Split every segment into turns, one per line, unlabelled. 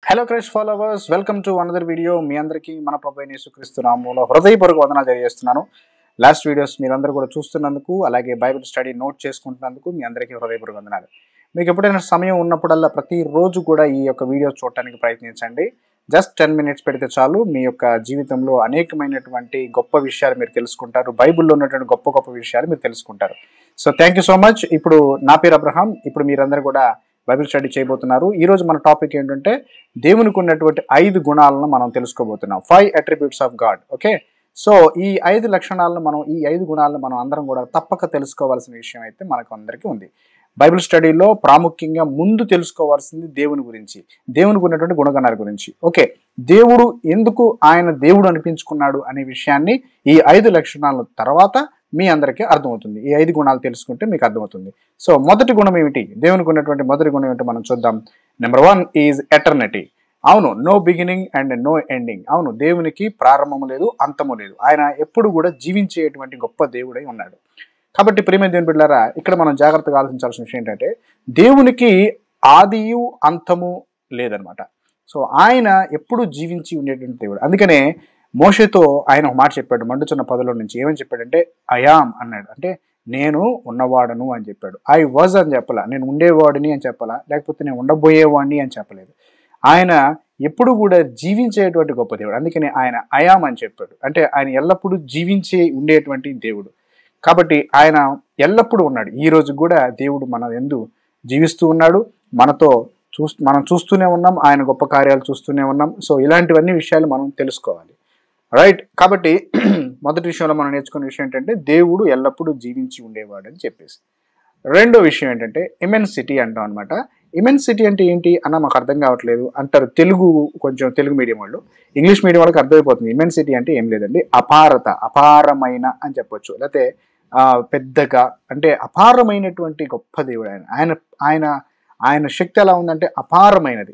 hello Christ followers welcome to another video మీ అందరికీ మన ప్రభు అయిన యేసుక్రీస్తు నామంలో హృదయపూర్వక వందనాలు తెలియజేస్తున్నాను లాస్ట్ వీడియోస్ మీరందరూ కూడా చూస్తున్నందుకు అలాగే బైబిల్ స్టడీ నోట్ చేసుకుంటున్నందుకు మీ అందరికీ హృదయపూర్వక వందనాలు మీకు ఎప్పుడైనా సమయం ఉన్నప్పుడల్లా ప్రతిరోజు కూడా ఈ యొక్క వీడియోస్ చూడటానికి ప్రయత్నించండి జస్ట్ టెన్ మినిట్స్ పెడితే చాలు మీ యొక్క జీవితంలో అనేకమైనటువంటి గొప్ప విషయాలు మీరు తెలుసుకుంటారు బైబిల్లో ఉన్నటువంటి గొప్ప గొప్ప విషయాలు మీరు తెలుసుకుంటారు so thank you so much ఇప్పుడు నా పేరు అబ్రహాం ఇప్పుడు మీరందరూ కూడా బైబిల్ స్టడీ చేయబోతున్నారు ఈ రోజు మన టాపిక్ ఏంటంటే దేవునికి ఉన్నటువంటి ఐదు గుణాలను మనం తెలుసుకోబోతున్నాం five attributes of God okay so ఈ ఐదు లక్షణాలను మనం ఈ ఐదు గుణాలను మనం అందరం కూడా తప్పక తెలుసుకోవాల్సిన విషయం అయితే మనకు అందరికీ ఉంది బైబిల్ స్టడీలో ప్రాముఖ్యంగా ముందు తెలుసుకోవాల్సింది దేవుని గురించి దేవునికి ఉన్నటువంటి గుణగణాల గురించి ఓకే దేవుడు ఎందుకు ఆయన దేవుడు అనిపించుకున్నాడు అనే విషయాన్ని ఈ ఐదు లక్షణాల తర్వాత మీ అందరికీ అర్థమవుతుంది ఈ ఐదు గుణాలు తెలుసుకుంటే మీకు అర్థమవుతుంది సో మొదటి గుణం ఏమిటి దేవునికి ఉన్నటువంటి మొదటి గుణం ఏమిటో మనం చూద్దాం నెంబర్ వన్ ఈజ్ ఎటర్నిటీ అవును no beginning and no ending అవును దేవునికి ప్రారంభము లేదు అంతము లేదు ఆయన ఎప్పుడు కూడా జీవించేటువంటి గొప్ప దేవుడై ఉన్నాడు కాబట్టి ప్రేమ దేవుని బిడ్డారా ఇక్కడ మనం జాగ్రత్తగా ఆలోచించాల్సిన విషయం ఏంటంటే దేవునికి ఆదియు అంతము లేదనమాట సో ఆయన ఎప్పుడు జీవించి ఉండేటువంటి దేవుడు అందుకనే మోషతో ఆయన ఒక మాట చెప్పాడు మండుచున్న పదలో నుంచి ఏమని చెప్పాడంటే అయామ్ అన్నాడు అంటే నేను ఉన్నవాడను అని చెప్పాడు ఐ వాజ్ అని చెప్పాలా నేను ఉండేవాడిని అని చెప్పాలా లేకపోతే నేను ఉండబోయేవాడిని అని చెప్పలేదు ఆయన ఎప్పుడు కూడా జీవించేటువంటి గొప్ప దేవుడు అందుకని ఆయన అయామ్ అని చెప్పాడు అంటే ఆయన ఎల్లప్పుడూ జీవించే ఉండేటువంటి దేవుడు కాబట్టి ఆయన ఎల్లప్పుడూ ఉన్నాడు ఈ రోజు కూడా దేవుడు మన ఎందు జీవిస్తూ ఉన్నాడు మనతో చూ మనం చూస్తూనే ఉన్నాం ఆయన గొప్ప కార్యాలు చూస్తూనే ఉన్నాం సో ఇలాంటివన్నీ విషయాలు మనం తెలుసుకోవాలి రైట్ కాబట్టి మొదటి విషయంలో మనం నేర్చుకునే విషయం ఏంటంటే దేవుడు ఎల్లప్పుడూ జీవించి ఉండేవాడు అని చెప్పేసి రెండో విషయం ఏంటంటే ఇమెన్సిటీ అంటాం అనమాట ఇమెన్సిటీ అంటే ఏంటి అన్న మాకు అర్థం కావట్లేదు అంటారు తెలుగు కొంచెం తెలుగు మీడియం వాళ్ళు ఇంగ్లీష్ మీడియం వాళ్ళకి అర్థమైపోతుంది ఇమెన్సిటీ అంటే ఏం లేదండి అపారత అపారమైన అని చెప్పొచ్చు లేకపోతే ఆ, పెద్దగా అంటే అపారమైనటువంటి గొప్ప దేవుడు ఆయన ఆయన ఆయన ఆయన శక్తి ఎలా ఉందంటే అపారమైనది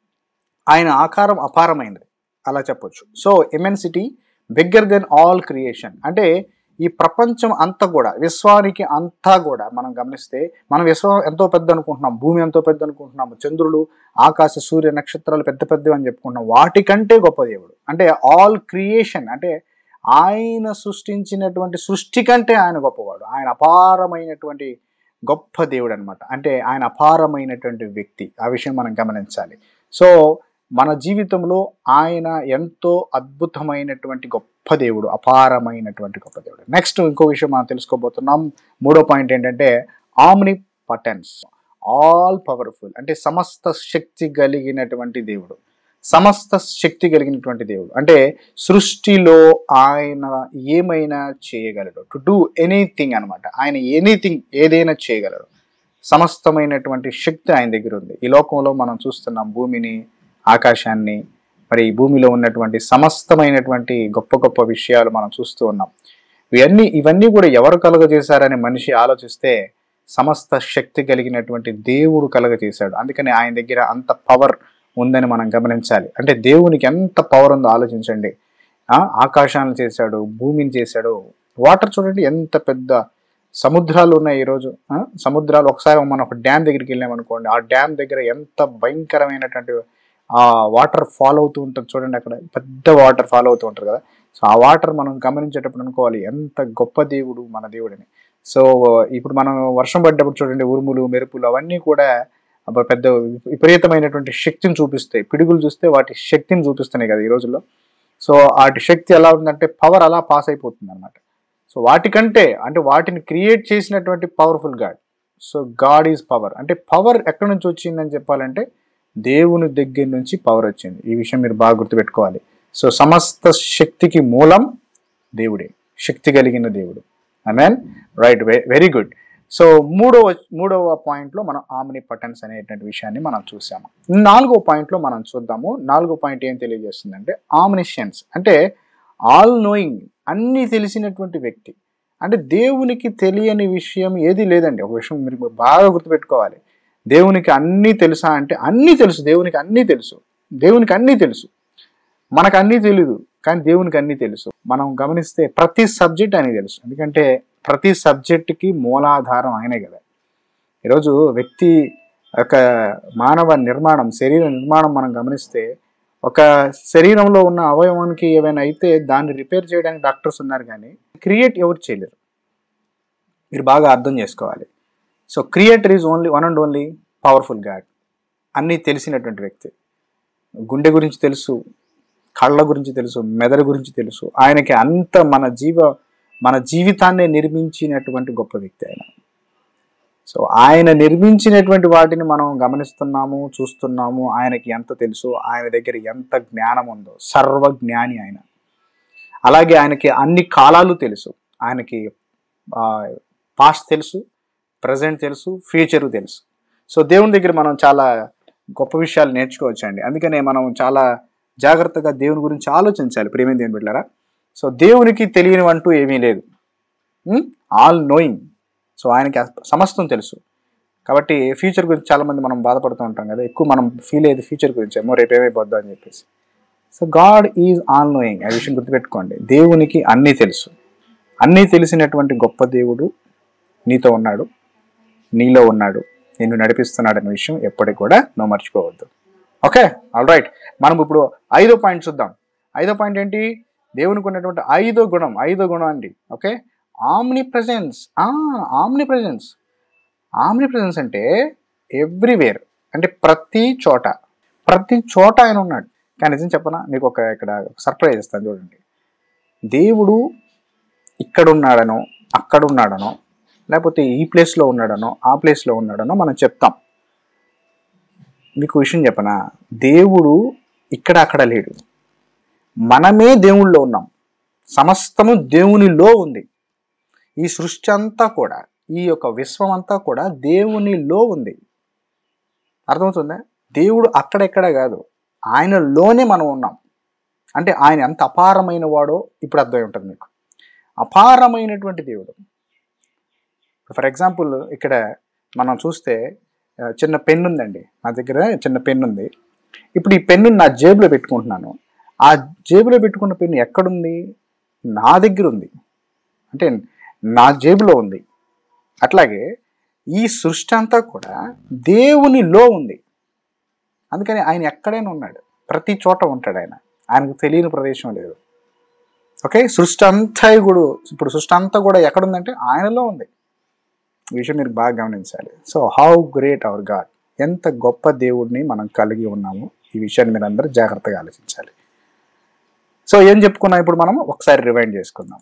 ఆయన ఆకారం అపారమైనది అలా చెప్పొచ్చు so immensity bigger than all creation అంటే ఈ ప్రపంచం అంతా కూడా విశ్వానికి అంతా కూడా మనం గమనిస్తే మనం విశ్వం ఎంతో పెద్ద అనుకుంటున్నాం భూమి ఎంతో పెద్ద అనుకుంటున్నాము చంద్రులు ఆకాశ సూర్య నక్షత్రాలు పెద్ద పెద్దవి అని చెప్పుకుంటున్నాం వాటికంటే గొప్ప దేవుడు అంటే ఆల్ క్రియేషన్ అంటే ఆయన సృష్టించినటువంటి సృష్టి కంటే ఆయన గొప్పవాడు ఆయన అపారమైనటువంటి గొప్ప దేవుడు అనమాట అంటే ఆయన అపారమైనటువంటి వ్యక్తి ఆ విషయం మనం గమనించాలి సో మన జీవితంలో ఆయన ఎంతో అద్భుతమైనటువంటి గొప్ప దేవుడు అపారమైనటువంటి గొప్ప దేవుడు నెక్స్ట్ ఇంకో విషయం మనం తెలుసుకోబోతున్నాం మూడో పాయింట్ ఏంటంటే ఆమ్ని పటెన్స్ ఆల్ పవర్ఫుల్ అంటే సమస్త శక్తి కలిగినటువంటి దేవుడు సమస్త శక్తి కలిగినటువంటి దేవుడు అంటే సృష్టిలో ఆయన ఏమైనా చేయగలడు టు డూ ఎనీథింగ్ అనమాట ఆయన ఎనీథింగ్ ఏదైనా చేయగలడు సమస్తమైనటువంటి శక్తి ఆయన దగ్గర ఉంది ఈ లోకంలో మనం చూస్తున్నాం భూమిని ఆకాశాన్ని మరి ఈ భూమిలో ఉన్నటువంటి సమస్తమైనటువంటి గొప్ప గొప్ప విషయాలు మనం చూస్తూ ఉన్నాం ఇవన్నీ ఇవన్నీ కూడా ఎవరు కలుగజేశారని మనిషి ఆలోచిస్తే సమస్త శక్తి కలిగినటువంటి దేవుడు కలగజేశాడు అందుకని ఆయన దగ్గర అంత పవర్ ఉందని మనం గమనించాలి అంటే దేవునికి ఎంత పవర్ ఉందో ఆలోచించండి ఆ, ఆకాశాలను చేశాడు భూమిని చేశాడు వాటర్ చూడండి ఎంత పెద్ద సముద్రాలు ఉన్నాయి ఈరోజు ఆ, సముద్రాలు ఒకసారి మనం ఒక డ్యామ్ దగ్గరికి వెళ్ళామనుకోండి ఆ డ్యామ్ దగ్గర ఎంత భయంకరమైనటువంటి ఆ వాటర్ ఫాలో అవుతూ ఉంటుంది చూడండి అక్కడ పెద్ద వాటర్ ఫాలో అవుతూ ఉంటారు కదా సో ఆ వాటర్ మనం గమనించేటప్పుడు అనుకోవాలి ఎంత గొప్ప దేవుడు మన దేవుడిని సో ఇప్పుడు మనం వర్షం పడ్డప్పుడు చూడండి ఉరుములు మెరుపులు అవన్నీ కూడా అబ్బ పెద్ద విపరీతమైనటువంటి శక్తిని చూపిస్తాయి పిడుగులు చూస్తే వాటి శక్తిని చూపిస్తున్నాయి కదా ఈ రోజుల్లో సో వాటి శక్తి ఎలా ఉందంటే పవర్ అలా పాస్ అయిపోతుంది అనమాట సో వాటికంటే అంటే వాటిని క్రియేట్ చేసినటువంటి powerful God so God is power అంటే పవర్ ఎక్కడి నుంచి వచ్చిందని చెప్పాలంటే దేవుని దగ్గర నుంచి పవర్ వచ్చింది ఈ విషయం మీరు బాగా గుర్తుపెట్టుకోవాలి సో సమస్త శక్తికి మూలం దేవుడే శక్తి కలిగిన దేవుడు mean right very good so మూడవ మూడవ పాయింట్లో మనం ఆమ్ని పటన్స్ అనేటువంటి విషయాన్ని మనం చూసాము నాలుగో పాయింట్లో మనం చూద్దాము నాలుగో పాయింట్ ఏం తెలియజేస్తుందంటే ఆమ్నిషియన్స్ అంటే ఆల్ నోయింగ్ అన్నీ తెలిసినటువంటి వ్యక్తి అంటే దేవునికి తెలియని విషయం ఏది లేదండి ఒక విషయం మీరు బాగా గుర్తుపెట్టుకోవాలి దేవునికి అన్నీ తెలుసా అంటే అన్నీ తెలుసు దేవునికి అన్నీ తెలుసు దేవునికి అన్నీ తెలుసు మనకు అన్నీ తెలీదు కానీ దేవునికి అన్నీ తెలుసు మనం గమనిస్తే ప్రతి సబ్జెక్ట్ ఆయనకి తెలుసు ఎందుకంటే ప్రతి సబ్జెక్టుకి మూలాధారం ఆయనే కదా ఈరోజు వ్యక్తి ఒక మానవ నిర్మాణం శరీర నిర్మాణం మనం గమనిస్తే ఒక శరీరంలో ఉన్న అవయవానికి ఏమైనా అయితే దాన్ని రిపేర్ చేయడానికి డాక్టర్స్ ఉన్నారు కానీ క్రియేట్ ఎవరు చేయలేరు మీరు బాగా అర్థం చేసుకోవాలి so creator is only one and only powerful God అన్నీ తెలిసినటువంటి వ్యక్తి గుండె గురించి తెలుసు కళ్ళ గురించి తెలుసు మెదడు గురించి తెలుసు ఆయనకి అంత మన జీవ మన జీవితాన్ని నిర్మించినటువంటి గొప్ప వ్యక్తి ఆయన సో ఆయన నిర్మించినటువంటి వాటిని మనం గమనిస్తున్నాము చూస్తున్నాము ఆయనకి ఎంత తెలుసు ఆయన దగ్గర ఎంత జ్ఞానం ఉందో సర్వజ్ఞాని ఆయన అలాగే ఆయనకి అన్ని కాలాలు తెలుసు ఆయనకి పాస్ట్ తెలుసు ప్రజెంట్ తెలుసు ఫ్యూచరు తెలుసు సో దేవుని దగ్గర మనం చాలా గొప్ప విషయాలు నేర్చుకోవచ్చండి అందుకనే మనం చాలా జాగ్రత్తగా దేవుని గురించి ఆలోచించాలి ప్రేమ దేవుని బిడ్డారా సో దేవునికి తెలియనివంటూ ఏమీ లేదు ఆల్ నోయింగ్ సో ఆయనకి సమస్తం తెలుసు కాబట్టి ఫ్యూచర్ గురించి చాలా మంది మనం బాధపడుతూ ఉంటాం కదా ఎక్కువ మనం ఫీల్ అయ్యేది ఫ్యూచర్ గురించి ఏమో రేపు ఏమైపోద్దా అని చెప్పేసి so God is all knowing ఆ విషయం గుర్తుపెట్టుకోండి దేవునికి అన్నీ తెలుసు అన్నీ తెలిసినటువంటి గొప్ప దేవుడు నీతో ఉన్నాడు నీలో ఉన్నాడు నిన్ను నడిపిస్తున్నాడు అనే విషయం ఎప్పటికి కూడా నువ్వు మర్చిపోవద్దు ఓకే ఆల్ రైట్ మనం ఇప్పుడు ఐదో పాయింట్ చూద్దాం ఐదో పాయింట్ ఏంటి దేవునికి ఉన్నటువంటి ఐదో గుణం ఐదో గుణం అండి okay omnipresence omnipresence omnipresence అంటే ఎవ్రీవేర్ అంటే ప్రతి చోట ప్రతి చోట ఆయన ఉన్నాడు కానీ నిజం చెప్పనా మీకు ఒక ఇక్కడ సర్ప్రైజ్ ఇస్తాను చూడండి దేవుడు ఇక్కడ ఉన్నాడనో అక్కడ ఉన్నాడనో లేకపోతే ఈ ప్లేస్లో ఉన్నాడనో ఆ ప్లేస్లో ఉన్నాడనో మనం చెప్తాం మీకు విషయం చెప్పనా దేవుడు ఇక్కడ అక్కడ లేడు మనమే దేవుళ్ళో ఉన్నాం సమస్తము దేవునిలో ఉంది ఈ సృష్టి అంతా కూడా ఈ యొక్క విశ్వం అంతా కూడా దేవునిలో ఉంది అర్థమవుతుందా దేవుడు అక్కడెక్కడ కాదు ఆయనలోనే మనం ఉన్నాం అంటే ఆయన ఎంత అపారమైన వాడో ఇప్పుడు అర్థమై ఉంటుంది మీకు అపారమైనటువంటి దేవుడు ఫర్ ఎగ్జాంపుల్ ఇక్కడ మనం చూస్తే ఆ, చిన్న పెన్ ఉందండి నా దగ్గర చిన్న పెన్ ఉంది ఇప్పుడు ఈ పెన్ను నా జేబులో పెట్టుకుంటున్నాను ఆ జేబులో పెట్టుకున్న పెన్ను ఎక్కడుంది నా దగ్గర ఉంది అంటే నా జేబులో ఉంది అట్లాగే ఈ సృష్టి అంతా కూడా దేవునిలో ఉంది అందుకని ఆయన ఎక్కడైనా ఉన్నాడు ప్రతి చోట ఉంటాడు ఆయన ఆయనకు తెలియని ప్రదేశం లేదు ఓకే సృష్టి అంతా కూడా ఇప్పుడు సృష్టి అంతా కూడా ఎక్కడుందంటే ఆయనలో ఉంది ఈ విషయం మీరు బాగా గమనించాలి so how great our God ఎంత గొప్ప దేవుడిని మనం కలిగి ఉన్నాము ఈ విషయాన్ని మీరు అందరూ జాగ్రత్తగా ఆలోచించాలి సో ఏం చెప్పుకున్నాం ఇప్పుడు మనం ఒకసారి రివైండ్ చేసుకుందాం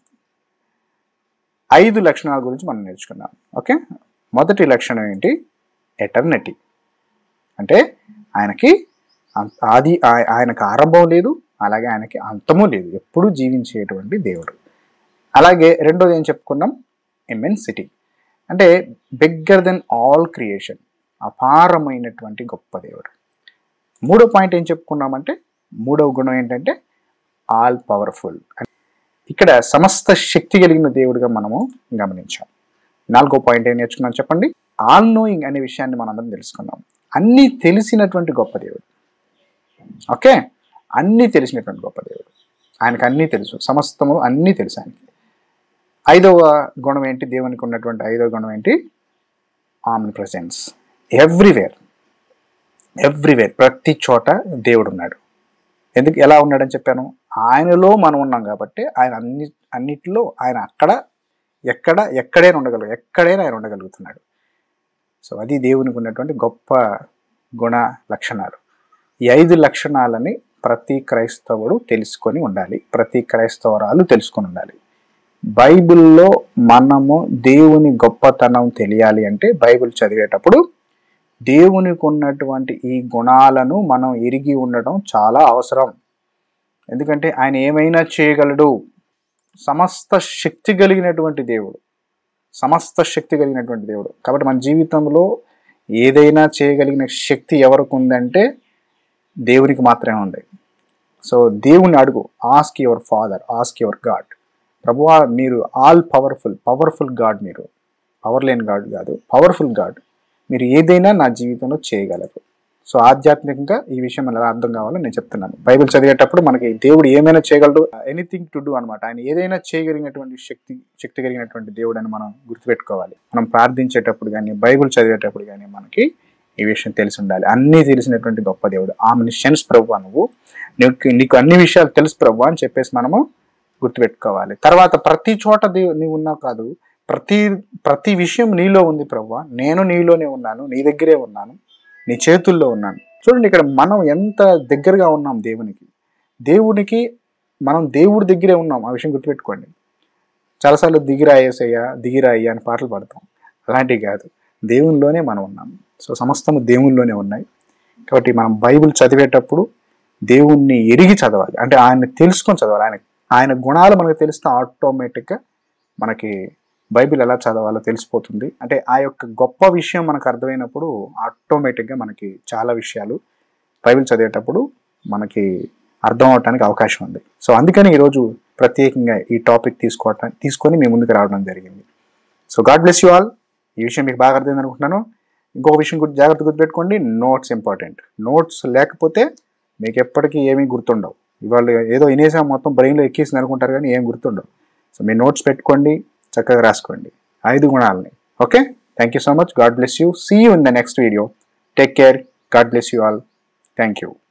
ఐదు లక్షణాల గురించి మనం నేర్చుకున్నాం ఓకే మొదటి లక్షణం ఏంటి ఎటర్నిటీ అంటే ఆయనకి అం- ఆది ఆయ- ఆయనకు ఆరంభం లేదు అలాగే ఆయనకి అంతము లేదు ఎప్పుడూ జీవించేటువంటి దేవుడు అలాగే రెండోది ఏం చెప్పుకున్నాం ఇమెన్సిటీ అంటే బిగ్గర్ దెన్ ఆల్ క్రియేషన్ అపారమైనటువంటి గొప్ప దేవుడు మూడో పాయింట్ ఏం చెప్పుకున్నామంటే మూడవ గుణం ఏంటంటే ఆల్ పవర్ఫుల్ ఇక్కడ సమస్త శక్తి కలిగిన దేవుడిగా మనము గమనించాం నాలుగో పాయింట్ ఏం నేర్చుకున్నాం చెప్పండి ఆల్ నోయింగ్ అనే విషయాన్ని మనందరం తెలుసుకున్నాం అన్నీ తెలిసినటువంటి గొప్ప దేవుడు ఓకే అన్నీ తెలిసినటువంటి గొప్ప దేవుడు ఆయనకు అన్నీ తెలుసు సమస్తము అన్నీ తెలుసు ఆయనకి ఐదవ గుణం ఏంటి దేవునికి ఉన్నటువంటి ఐదవ గుణం ఏంటి ఆమ్ని ప్రజెన్స్ ఎవ్రీవేర్ ఎవ్రీవేర్ ప్రతి చోట దేవుడు ఉన్నాడు ఎందుకు ఎలా ఉన్నాడని చెప్పాను ఆయనలో మనం ఉన్నాం కాబట్టి ఆయన అన్ని అన్నిటిలో ఆయన అక్కడ ఎక్కడ ఎక్కడైనా ఉండగలగు ఎక్కడైనా ఆయన ఉండగలుగుతున్నాడు సో అది దేవునికి ఉన్నటువంటి గొప్ప గుణ లక్షణాలు ఈ ఐదు లక్షణాలని ప్రతి క్రైస్తవుడు తెలుసుకొని ఉండాలి ప్రతి క్రైస్తవరాలు తెలుసుకొని ఉండాలి బైబిల్లో మనము దేవుని గొప్పతనం తెలియాలి అంటే బైబిల్ చదివేటప్పుడు దేవునికి ఉన్నటువంటి ఈ గుణాలను మనం ఎరిగి ఉండడం చాలా అవసరం ఎందుకంటే ఆయన ఏమైనా చేయగలడు సమస్త శక్తి కలిగినటువంటి దేవుడు సమస్త శక్తి కలిగినటువంటి దేవుడు కాబట్టి మన జీవితంలో ఏదైనా చేయగలిగిన శక్తి ఎవరికి ఉందంటే దేవునికి మాత్రమే ఉంది సో దేవుని అడుగు ask your father ask your God ప్రభువా మీరు ఆల్ పవర్ఫుల్ పవర్ఫుల్ గాడ్ మీరు పవర్ లేని గాడ్ కాదు పవర్ఫుల్ గాడ్ మీరు ఏదైనా నా జీవితంలో చేయగలరు సో ఆధ్యాత్మికంగా ఈ విషయం ఎలా అర్థం కావాలని నేను చెప్తున్నాను బైబిల్ చదివేటప్పుడు మనకి దేవుడు ఏమైనా చేయగలడు ఎనీథింగ్ టు డూ అనమాట ఆయన ఏదైనా చేయగలిగినటువంటి శక్తి శక్తి కలిగినటువంటి దేవుడు అని మనం గుర్తుపెట్టుకోవాలి మనం ప్రార్థించేటప్పుడు కానీ బైబిల్ చదివేటప్పుడు కానీ మనకి ఈ విషయం తెలిసి ఉండాలి అన్నీ తెలిసినటువంటి గొప్ప దేవుడు ఆమ్నిషన్స్ ప్రభు నువ్వు నీకు నీకు అన్ని విషయాలు తెలుసు ప్రభు అని చెప్పేసి మనము గుర్తుపెట్టుకోవాలి తర్వాత ప్రతి చోట దేవు నీవు ఉన్నావు కాదు ప్రతి ప్రతి విషయం నీలో ఉంది ప్రభు నేను నీలోనే ఉన్నాను నీ దగ్గరే ఉన్నాను నీ చేతుల్లో ఉన్నాను చూడండి ఇక్కడ మనం ఎంత దగ్గరగా ఉన్నాం దేవునికి దేవునికి మనం దేవుడి దగ్గరే ఉన్నాం ఆ విషయం గుర్తుపెట్టుకోండి చాలాసార్లు దిగిరా ఏసయ్య దిగిరా అయ్యా అని పాటలు పాడతాం అలాంటివి కాదు దేవునిలోనే మనం ఉన్నాం సో సమస్తము దేవునిలోనే ఉన్నాయి కాబట్టి మనం బైబిల్ చదివేటప్పుడు దేవుణ్ణి ఎరిగి చదవాలి అంటే ఆయన తెలుసుకొని చదవాలి ఆయన ఆయన గుణాలు మనకు తెలిస్తే ఆటోమేటిక్గా మనకి బైబిల్ ఎలా చదవాలో తెలిసిపోతుంది అంటే ఆ యొక్క గొప్ప విషయం మనకు అర్థమైనప్పుడు ఆటోమేటిక్గా మనకి చాలా విషయాలు బైబిల్ చదివేటప్పుడు మనకి అర్థం అవటానికి అవకాశం ఉంది సో అందుకని ఈరోజు ప్రత్యేకంగా ఈ టాపిక్ తీసుకోవటం తీసుకొని మీ ముందుకు రావడం జరిగింది so God bless you all ఈ విషయం మీకు బాగా అర్థమైంది అనుకుంటున్నాను ఇంకొక విషయం గురించి జాగ్రత్త గుర్తుపెట్టుకోండి నోట్స్ ఇంపార్టెంట్ నోట్స్ లేకపోతే మీకు ఎప్పటికీ ఏమీ గుర్తుండవు ఇవాళ ఏదో వినేసాం మొత్తం బ్రెయిన్లో ఎక్కేసింది అనుకుంటారు కానీ ఏం గుర్తుండవు సో మీ నోట్స్ పెట్టుకోండి చక్కగా రాసుకోండి ఐదు గుణాలని okay thank you so much God bless you see you in the next video take care God bless you all thank you